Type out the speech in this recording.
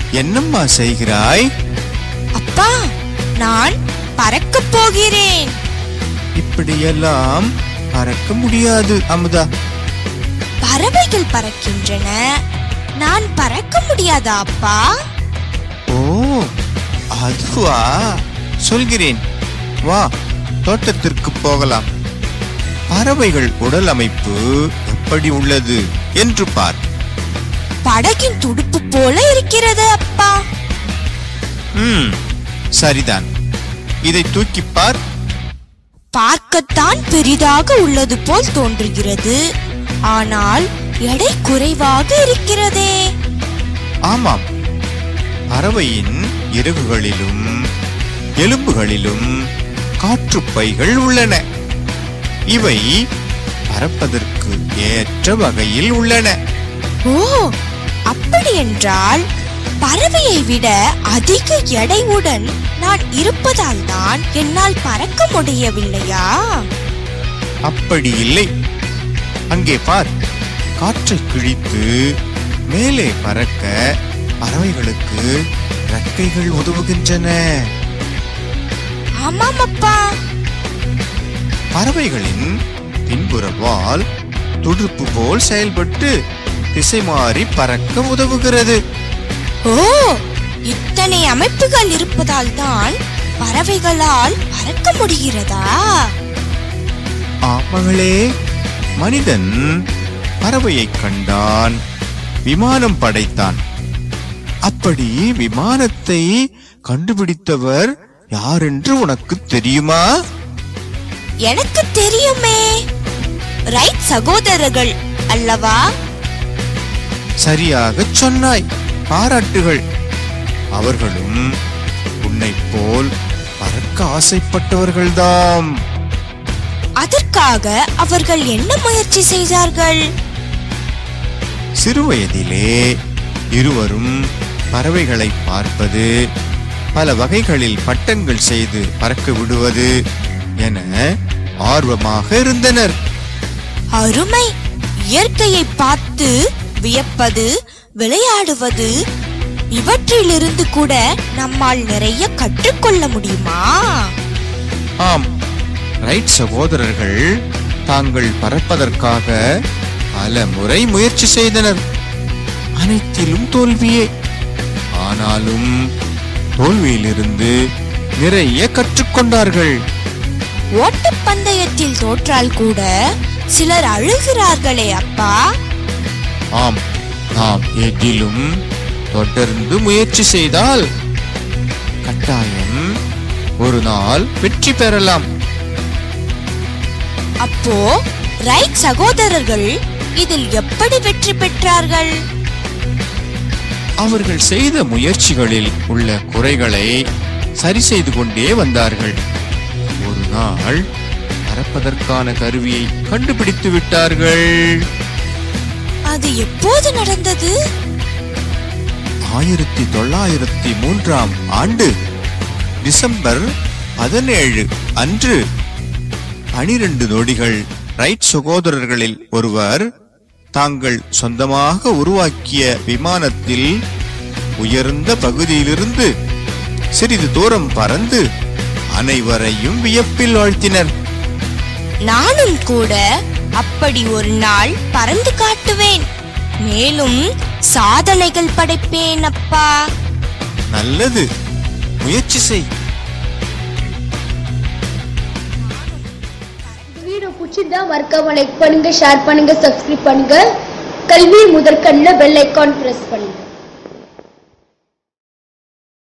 என்னம்மா செய்கிறாய் அப்பா நான் பறக்கப் போகிறேன் இப்படியெல்லாம் பறக்க முடியாது அமுதா பறவைகள் பறக்கின்றன நான் பறக்க முடியாதா அப்பா ஓ அதுவா சொல்கிறேன் வா தோட்டத்திற்கு போகலாம் பறவைகள் உடல் அமைப்பு எப்படி உள்ளது என்று பார் படகின் துடுப்பு போல இருக்கிறது அப்பா ம் சரிதான் இதை தூக்கிப் பார் பார்க்கத்தான் பெரிதாக உள்ளது போல் தோன்றுகிறது ஆனால் எடை குறைவாக இருக்கிறதே ஆமாம் பறவையின் இறகுகளிலும் எலும்புகளிலும் காற்றுப்பைகள் உள்ளன இவை பறப்பதற்கு ஏற்ற வகையில் உள்ளன ஓ அப்படி என்றால் பறவையை விட அதிக எடையுடன் நான் இருப்பதால் தான் என்னால் பறக்க முடியவில்லையா அப்படி இல்லை அங்கே பார் காற்றை கிழித்து மேலே பறக்க பறவைகளுக்கு ரெக்கைகள் உதவுகின்றன ஆமாம் அப்பா பறவைகளின் பின்புற வால் துடுப்பு போல் செயல்பட்டு திசை மாறி பறக்க உதவுகிறது ஓ இத்தனை அமைப்புகள் இருப்பதால் தான் பறவைகளால் பறக்க முடிகிறதா ஆமகளே மனிதன் பறவையைக் கண்டான் விமானம் படைத்தான் அப்படி விமானத்தை கண்டுபிடித்தவர் யாரென்று உனக்கு தெரியுமா எனக்கு தெரியுமே ரைட் சகோதரர்கள் அல்லவா சரியாகச் சொன்னாய் பாராட்டுகள் அவர்களும் உன்னைப் போல் பறக்க ஆசைப்பட்டவர்கள்தாம் அதற்காக அவர்கள் என்ன முயற்சி செய்தார்கள் சிறுவயதிலே இருவரும் பறவைகளை பார்ப்பது பல வகைகளில் பட்டங்கள் செய்து பறக்க விடுவது என ஆர்வமாக இருந்தனர் அருமை இயற்கையை பார்த்து வியப்பது விளையாடுவது இவற்றிலிருந்து கூட நம்மால் நிறைய கற்றுக்கொள்ள முடியுமா ஆம் ரைட் சகோதரர்கள் தாங்கள் பறப்பதற்காக பல முறை முயற்சி செய்தனர் அனைத்திலும் தோல்வியே ஆனாலும் தோல்வியிலிருந்து நிறைய கற்றுக்கொண்டார்கள் ஓட்டப்பந்தயத்தில் தோற்றால் கூட சிலர் அழுகிறார்களே அப்பா ஆம் நாம் எதிலும் தொடர்ந்து முயற்சி செய்தால் கட்டாயம் ஒரு நாள் வெற்றி பெறலாம் அப்போ ரைட் சகோதரர்கள் இதில் எப்படி வெற்றி பெற்றார்கள் அவர்கள் செய்த முயற்சிகளில் உள்ள குறைகளை சரி செய்து கொண்டே வந்தார்கள் ஒரு நாள் பறப்பதற்கான கருவியை கண்டுபிடித்து விட்டார்கள் அது எப்போது நடந்தது ஆயிரத்தி தொள்ளாயிரத்தி மூன்றாம் ஆண்டு டிசம்பர் பதினேழு அன்று பனிரெண்டு நொடிகள் ரைட் சகோதரர்களில் ஒருவர் தாங்கள் சொந்தமாக உருவாக்கிய விமானத்தில் உயர்ந்த பகுதியிலிருந்து சிறிது தூரம் பறந்து அனைவரையும் வியப்பில் ஆழ்த்தினர் நானும் கூட அப்படி ஒரு நாள் பறந்து காட்டுவேன் மேலும் சாதனைகள் படைப்பேன் அப்பா நல்லது முயற்சி செய் இந்த வீடியோ பிடிச்சிருந்தா மறக்காம லைக் பண்ணுங்க ஷேர் பண்ணுங்க சப்ஸ்கிரைப் பண்ணுங்க கல்வி முதற்கண்ணில் பெல் ஐக்கான் பிரஸ் பண்ணுங்க